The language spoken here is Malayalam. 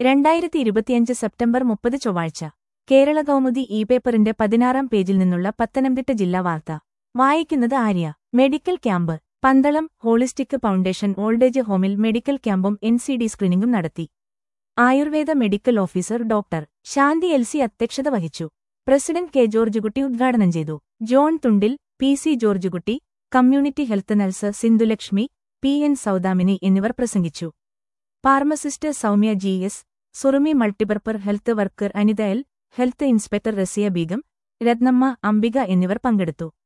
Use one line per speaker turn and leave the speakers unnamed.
രണ്ടായിരത്തി ഇരുപത്തിയഞ്ച് സെപ്റ്റംബർ മുപ്പത് ചൊവ്വാഴ്ച കേരള കൗമുദി ഇ പേപ്പറിന്റെ പതിനാറാം പേജിൽ നിന്നുള്ള പത്തനംതിട്ട ജില്ലാ വാർത്ത വായിക്കുന്നത് Arya medical camp Pandalam holistic foundation old age ഹോമിൽ മെഡിക്കൽ ക്യാമ്പും എൻ സി ഡി സ്ക്രീനിംഗും നടത്തി Ayurveda medical officer doctor Shanthi L C അധ്യക്ഷത വഹിച്ചു പ്രസിഡന്റ് കെ ജോർജുകുട്ടി ഉദ്ഘാടനം ചെയ്തു John Thundil P C Georgekutty community health nurse Sindhulakshmi P N Saudamini എന്നിവർ പ്രസംഗിച്ചു pharmacist Soumya G S Surumi multipurpose health worker Anitha L health inspector Raziya Beegum Rathnamma Ambika എന്നിവർ പങ്കെടുത്തു